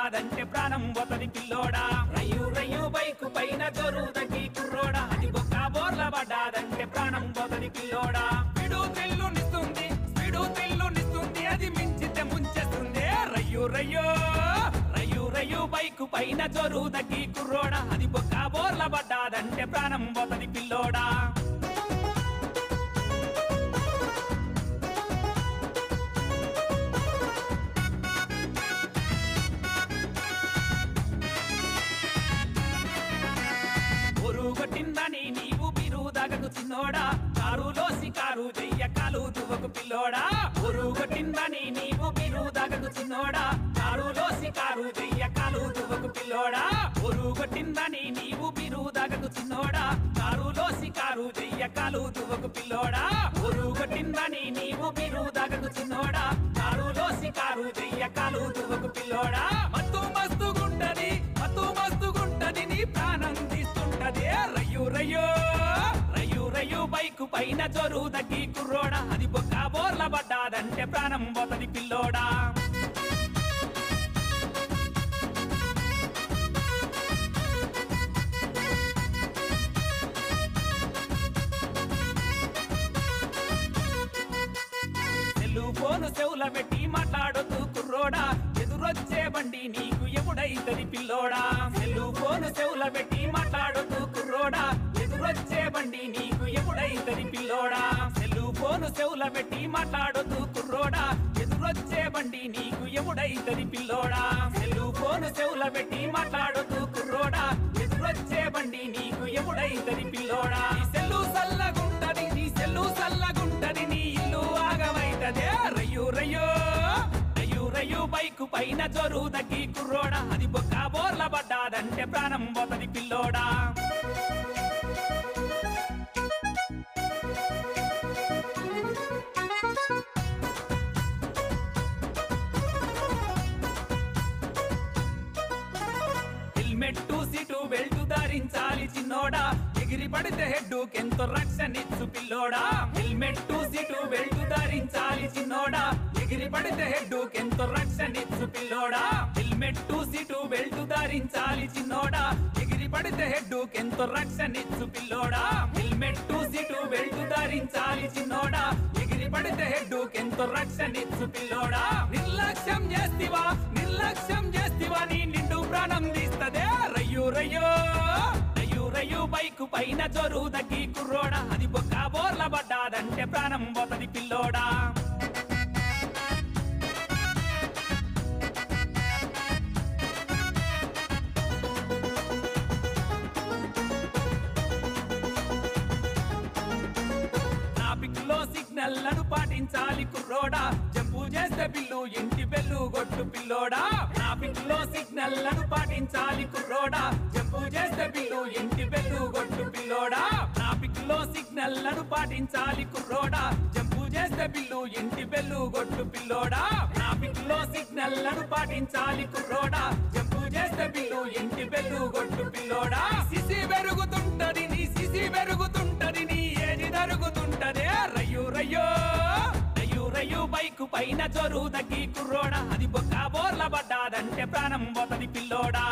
పడ్డాదంటే ప్రాణం పోతది పిల్లోడా రయ్యు రయ్యు బైకు పైన జోరుదకి కుర్రోడా అది బొక్క బోర్ల పడ్డాదంటే ప్రాణం పోతది పిల్లోడా స్పీడు తెల్లునిస్తుంది స్పీడు తెల్లునిస్తుంది అది మించితే ముంచేస్తుంది రయ్యు రయ్యో రయ్యు రయ్యు బైకు పైన జోరుదకి కుర్రోడా అది బొక్క బోర్ల పడ్డాదంటే ప్రాణం పోతది పిల్లోడా కొట్టిందని నీవు బిరుదగకు చిన్నోడా కారులోసి కారు చెయ్య కాలు తువకు పిల్లోడా కొట్టిందని నీవు బిరుదగకు చిన్నోడా కారులోసి కారు చెయ్య కాలు తువకు పిల్లోడా కొట్టిందని నీవు బిరుదగకు చిన్నోడా కారులోసి కారు చెయ్య కాలు తువకు పిల్లోడా కొట్టిందని నీవు బిరుదగకు చిన్నోడా కారులోసి కారు చెయ్య కాలు తువకు పిల్లోడా మత్తు మస్తుగుంటది మత్తు మస్తుగుంటది నీ ప్రాణం తీస్తుంటది రయ్యు రయ్యో రయ్యు రయ్యు బైకు పైన జోరు తగ్గి కుర్రోడా అది బొక్క బోర్ల పడ్డాదంటే ప్రాణం పోతది పిల్లోడా సెల్లు ఫోను చెవుల పెట్టి మాట్లాడుతూ కుర్రోడా ఎదురొచ్చే బండి నీకు ఎప్పుడైతది పిల్లోడా సెల్లు ఫోను చెవుల పెట్టి మాట్లాడుతూ కుర్రోడా ఎదురొచ్చే బండి నీకు ఎప్పుడైతది పిల్లోడా సెల్లు ఫోను చెవుల పెట్టి మాట్లాడుతూ కుర్రోడా ఎదురొచ్చే బండి నీకు ఎప్పుడైతది పిల్లోడా సెల్లు ఫోను చెవుల పెట్టి మాట్లాడుతూ కుర్రోడా ఎదురొచ్చే బండి నీకు ఎప్పుడైతది పిల్లోడా నీ సెల్లు సల్లగుంటది నీ సెల్లు సల్లగుంటది నీ ఇల్లు ఆగమైతదే రయ్యు రయ్యో రయ్యు రయ్యు బైకు పైన జోరు తగ్గి కుర్రోడా అది బొక్క బోర్ల పడ్డాదంటే ప్రాణం పోతది పిల్లోడా హెల్మెట్ సీటు బెల్ట్ ధరించాలి చిన్నోడా ఎగిరి పడితే హెడ్ ఎంతో రక్షణ ఇచ్చు పిల్లోడా హెల్మెట్ సీటు బెల్ట్ ధరించాలి చిన్నోడా ఎగిరి పడితే హెడ్ ఎంతో రక్షణ ఇచ్చు పిల్లోడా హెల్మెట్ సీటు బెల్ట్ ధరించాలి చిన్నోడా ఎగిరి పడితే హెడ్ ఎంతో రక్షణ ఇచ్చు పిల్లోడా హెల్మెట్ సీటు బెల్ట్ ధరించాలి చిన్నోడా ఎగిరి పడితే హెడ్ ఎంతో రక్షణ ఇచ్చు పిల్లోడా నిర్లక్ష్యం చేస్తివా నిర్లక్ష్యం చేస్తివా నీ నిండు ప్రాణం తీస్తదే రయ్యు రయ్యో రయ్యు రయ్యు బైకు పైన జోరు తగ్గి కుర్రోడా అది బొక్క బోర్ల పడ్డాదంటే ప్రాణం పోతది పిల్లోడా ట్రాఫిక్ లో సిగ్నల్లను పాటించాలి కుర్రోడా జంపు చేస్తే బిల్లు ఇంటి బెల్లు గొట్టు పిల్లోడా ట్రాఫిక్ లో సిగ్నల్లను పాటించాలి కుర్రోడా జంపు చేస్తే బిల్లు ఇంటి బెల్లు గొట్టు పిల్లోడా ట్రాఫిక్ లో సిగ్నల్లను పాటించాలి కుర్రోడా జంపు చేస్తే బిల్లు ఇంటి బెల్లు గొట్టు పిల్లోడా ట్రాఫిక్ లో సిగ్నల్లను పాటించాలి కుర్రోడా జంపు చేస్తే బిల్లు ఇంటి బెల్లు గొట్టు పిల్లోడా సిసి పెరుగుతుంటది నీ సిసి పెరుగుతుంటది నీ ఏది జరుగుతుంటదే రయ్యు రయ్యో రయ్యు రయ్యు బైకు పైన జోరు తగ్గి కుర్రోడా అది బొక్క బోర్ల పడ్డాదంటే ప్రాణం పోతది పిల్లోడా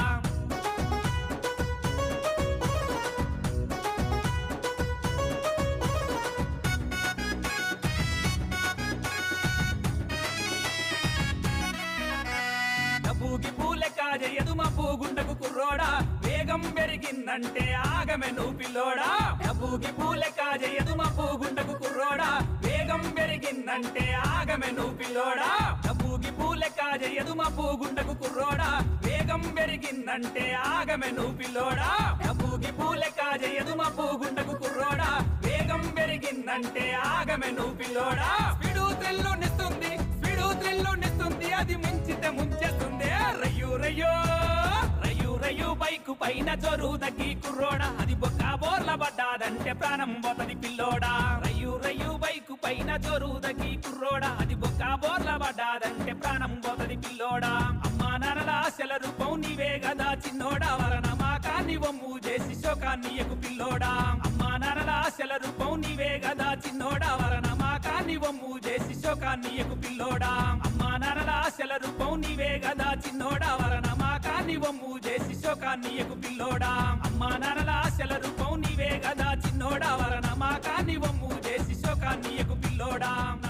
డబ్బుకి పూలెక్క చేయదు మా పూగుండకు కుర్రోడా వేగం పెరిగిందంటే ఆగమె నువ్వు పిల్లోడా డబ్బుకి పూలెక్క చేయదు మా పూగుండకు కుర్రోడా వేగం పెరిగిందంటే ఆగమె నువ్వు పిల్లోడా డబ్బుకి పూలెక్క చేయదు మా పూగుండకు కుర్రోడా వేగం పెరిగిందంటే ఆగమె నువ్వు పిల్లోడా డబ్బుకి పూలెక్క చేయదు మా పూగుండకు కుర్రోడా వేగం పెరిగిందంటే ఆగమె నువ్వు పిల్లోడా స్పీడు తెల్లునిస్తుంది స్పీడు తెల్లునిస్తుంది అది మించితే ముంచేస్తుంది రయ్యు రయ్యో రయ్యు రయ్యు బైకు పైన జోరు తగ్గి కుర్రోడా అది బొక్క బోర్ల పడ్డాదంటే ప్రాణం పోతది పిల్లోడా రయ్యు రయ్యు బైకు పైన జోరు తగ్గి కుర్రోడా అది బొక్క బోర్ల పడ్డాదంటే ప్రాణం పోతది పిల్లోడా అమ్మా నాన్నల ఆశల రూపం నీవే కదా చిన్నోడా వలన మాకాన్ని వమ్ము చేసి శోకాన్ని ఎకు పిల్లోడా అమ్మా నాన్నల ఆశల రూపం నీవే కదా చిన్నోడా వలన మాకాన్ని వమ్ము చేసి శోకాన్ని ఎకు పిల్లోడా అమ్మా నాన్నల ఆశల రూపం నీవే కదా చిన్నోడా వలన మా నమ్మకాన్ని వమ్ము చేసి శోకాన్ని ఎకు పిల్లోడా అమ్మా నాన్నల ఆశల రూపం నీవే కదా చిన్నోడా వర నమ్మకాన్ని వమ్ము చేసి శోకాన్ని ఎకు పిల్లోడా